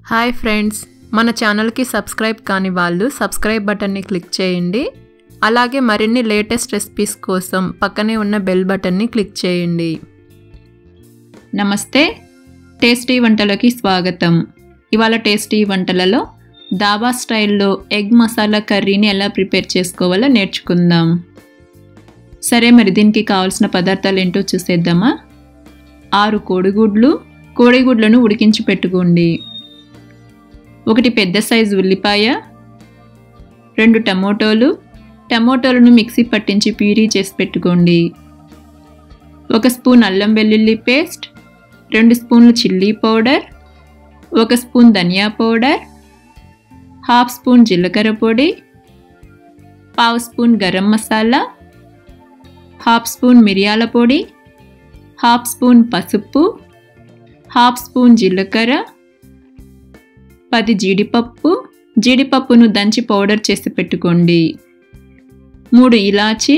hi friends మన ఛానల్కి subscribe కాని వాళ్ళు సబ్స్క్రైబ్ బటన్ని క్లిక్ చేయండి అలాగే మరిన్ని లేటెస్ట్ రెసిపీస్ కోసం పక్కనే ఉన్న బెల్ బటన్ని క్లిక్ చేయండి నమస్తే టేస్టీ వంటలకి స్వాగతం ఇవాళ టేస్టీ వంటలలో దాబా స్టైల్లో ఎగ్ మసాలా కర్రీని ఎలా ప్రిపేర్ చేసుకోవాలో నేర్చుకుందాం సరే మరి దీనికి కావాల్సిన పదార్థాలు ఏంటో చూసేద్దామా ఆరు కోడిగుడ్లు కోడిగుడ్లను ఉడికించి పెట్టుకోండి ఒకటి పెద్ద సైజు ఉల్లిపాయ రెండు టమోటోలు టమోటోలను మిక్సీ పట్టించి ప్యూరీ చేసి పెట్టుకోండి ఒక స్పూన్ అల్లం వెల్లుల్లి పేస్ట్ రెండు స్పూన్లు చిల్లీ పౌడర్ ఒక స్పూన్ ధనియా పౌడర్ హాఫ్ స్పూన్ జీలకర్ర పొడి పావు spoon garam masala half spoon మిరియాల పొడి హాఫ్ స్పూన్ పసుపు హాఫ్ స్పూన్ జీలకర్ర పది జీడిపప్పు జీడిపప్పును దంచి పౌడర్ చేసి పెట్టుకోండి మూడు ఇలాచి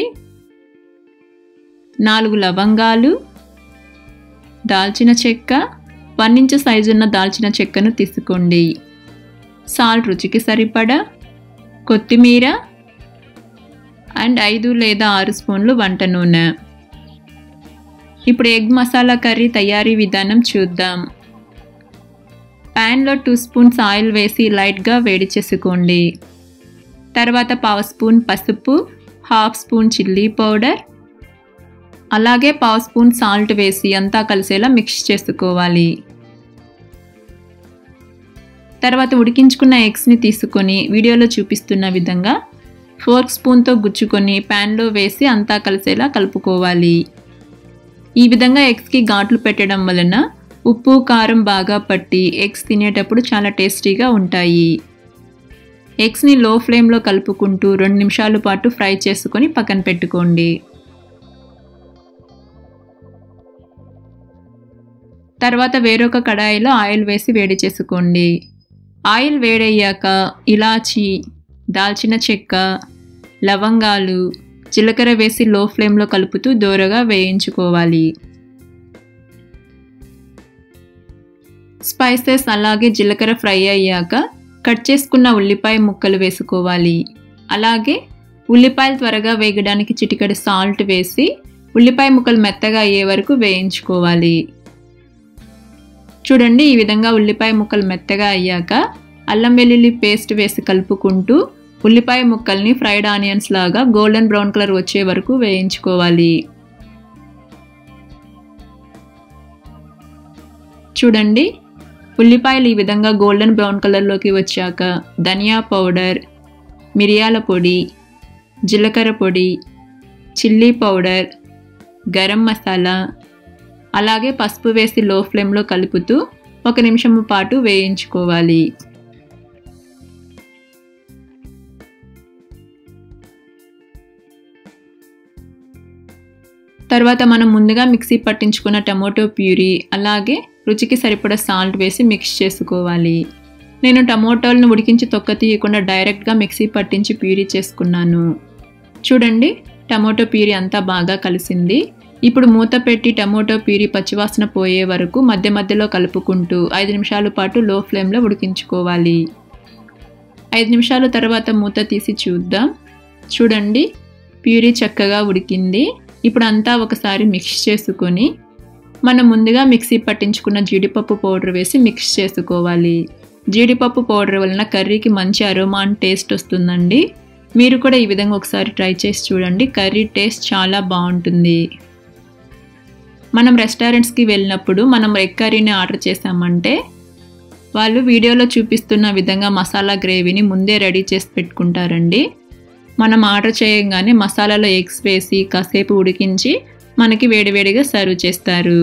నాలుగు లవంగాలు దాల్చిన చెక్క వన్ ఇంచ్ సైజు ఉన్న దాల్చిన చెక్కను తీసుకోండి సాల్ట్ రుచికి సరిపడా కొత్తిమీర అండ్ ఐదు లేదా ఆరు స్పూన్లు వంట నూనె ఇప్పుడు ఎగ్ మసాలా కర్రీ తయారీ విధానం చూద్దాం ప్యాన్లో టూ స్పూన్స్ ఆయిల్ వేసి లైట్గా వేడి చేసుకోండి తర్వాత పావు స్పూన్ పసుపు హాఫ్ స్పూన్ చిల్లీ పౌడర్ అలాగే పావు స్పూన్ సాల్ట్ వేసి అంతా కలిసేలా మిక్స్ చేసుకోవాలి తర్వాత ఉడికించుకున్న ఎగ్స్ని తీసుకొని వీడియోలో చూపిస్తున్న విధంగా ఫోర్క్ స్పూన్తో గుచ్చుకొని ప్యాన్లో వేసి అంతా కలిసేలా కలుపుకోవాలి ఈ విధంగా ఎగ్స్కి ఘాట్లు పెట్టడం వలన ఉప్పు కారం బాగా పట్టి ఎగ్స్ తినేటప్పుడు చాలా టేస్టీగా ఉంటాయి ఎగ్స్ని లో ఫ్లేమ్లో కలుపుకుంటూ రెండు నిమిషాల పాటు ఫ్రై చేసుకొని పక్కన పెట్టుకోండి తర్వాత వేరొక కడాయిలో ఆయిల్ వేసి వేడి చేసుకోండి ఆయిల్ వేడయ్యాక ఇలాచి దాల్చిన చెక్క లవంగాలు జీలకర్ర వేసి లో ఫ్లేమ్లో కలుపుతూ దోరగా వేయించుకోవాలి స్పైసెస్ అలాగే జీలకర్ర ఫ్రై అయ్యాక కట్ చేసుకున్న ఉల్లిపాయ ముక్కలు వేసుకోవాలి అలాగే ఉల్లిపాయలు త్వరగా వేగడానికి చిటికడి సాల్ట్ వేసి ఉల్లిపాయ ముక్కలు మెత్తగా అయ్యే వరకు వేయించుకోవాలి చూడండి ఈ విధంగా ఉల్లిపాయ ముక్కలు మెత్తగా అయ్యాక అల్లం వెల్లుల్లి పేస్ట్ వేసి కలుపుకుంటూ ఉల్లిపాయ ముక్కల్ని ఫ్రైడ్ ఆనియన్స్ లాగా గోల్డెన్ బ్రౌన్ కలర్ వచ్చే వరకు వేయించుకోవాలి చూడండి ఉల్లిపాయలు ఈ విధంగా గోల్డెన్ బ్రౌన్ కలర్లోకి వచ్చాక ధనియా పౌడర్ మిరియాల పొడి జీలకర్ర పొడి చిల్లీ పౌడర్ గరం మసాలా అలాగే పసుపు వేసి లో ఫ్లేమ్లో కలుపుతూ ఒక నిమిషం పాటు వేయించుకోవాలి తర్వాత మనం ముందుగా మిక్సీ పట్టించుకున్న టమోటో ప్యూరీ అలాగే రుచికి సరిపడా సాల్ట్ వేసి మిక్స్ చేసుకోవాలి నేను టమోటోలను ఉడికించి తొక్క తీయకుండా డైరెక్ట్గా మిక్సీ పట్టించి ప్యూరీ చేసుకున్నాను చూడండి టమోటో ప్యూరీ అంతా బాగా కలిసింది ఇప్పుడు మూత పెట్టి టమోటో ప్యూరీ పచ్చివాసన పోయే వరకు మధ్య మధ్యలో కలుపుకుంటూ ఐదు నిమిషాల పాటు లో ఫ్లేమ్లో ఉడికించుకోవాలి ఐదు నిమిషాల తర్వాత మూత తీసి చూద్దాం చూడండి ప్యూరీ చక్కగా ఉడికింది ఇప్పుడు అంతా ఒకసారి మిక్స్ చేసుకొని మనం ముందుగా మిక్సీ పట్టించుకున్న జీడిపప్పు పౌడర్ వేసి మిక్స్ చేసుకోవాలి జీడిపప్పు పౌడర్ వలన కర్రీకి మంచి అరోమా అండ్ టేస్ట్ వస్తుందండి మీరు కూడా ఈ విధంగా ఒకసారి ట్రై చేసి చూడండి కర్రీ టేస్ట్ చాలా బాగుంటుంది మనం రెస్టారెంట్స్కి వెళ్ళినప్పుడు మనం ఎగ్ కర్రీని ఆర్డర్ చేసామంటే వాళ్ళు వీడియోలో చూపిస్తున్న విధంగా మసాలా గ్రేవీని ముందే రెడీ చేసి పెట్టుకుంటారండి మనం ఆర్డర్ చేయగానే మసాలాలో ఎగ్స్ వేసి కాసేపు ఉడికించి మనకి వేడివేడిగా సర్వ్ చేస్తారు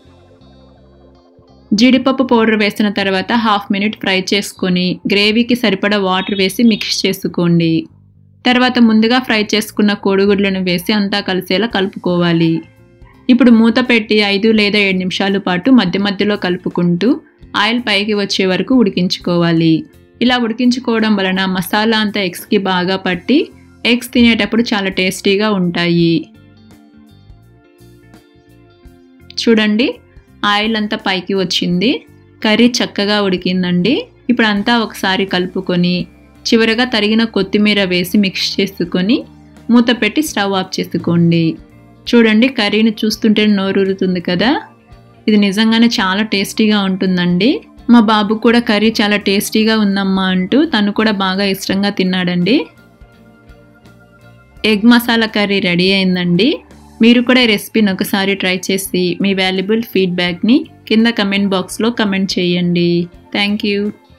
జీడిపప్పు పౌడర్ వేసిన తర్వాత హాఫ్ మినిట్ ఫ్రై చేసుకొని గ్రేవీకి సరిపడా వాటర్ వేసి మిక్స్ చేసుకోండి తర్వాత ముందుగా ఫ్రై చేసుకున్న కోడిగుడ్లను వేసి అంతా కలిసేలా కలుపుకోవాలి ఇప్పుడు మూత పెట్టి ఐదు లేదా ఏడు నిమిషాల పాటు మధ్య మధ్యలో కలుపుకుంటూ ఆయిల్ పైకి వచ్చే వరకు ఉడికించుకోవాలి ఇలా ఉడికించుకోవడం వలన మసాలా అంతా ఎగ్స్కి బాగా పట్టి ఎగ్స్ తినేటప్పుడు చాలా టేస్టీగా ఉంటాయి చూడండి ఆయిల్ అంతా పైకి వచ్చింది కర్రీ చక్కగా ఉడికిందండి ఇప్పుడు అంతా ఒకసారి కలుపుకొని చివరగా తరిగిన కొత్తిమీర వేసి మిక్స్ చేసుకొని మూత పెట్టి స్టవ్ ఆఫ్ చేసుకోండి చూడండి కర్రీని చూస్తుంటే నోరూరుతుంది కదా ఇది నిజంగానే చాలా టేస్టీగా ఉంటుందండి మా బాబు కూడా కర్రీ చాలా టేస్టీగా ఉందమ్మా అంటూ తను కూడా బాగా ఇష్టంగా తిన్నాడండి ఎగ్ మసాలా కర్రీ రెడీ అయిందండి మీరు కూడా ఈ రెసిపీని ఒకసారి ట్రై చేసి మీ వాల్యుబుల్ ఫీడ్బ్యాక్ని కింద కమెంట్ బాక్స్లో కమెంట్ చేయండి థ్యాంక్ యూ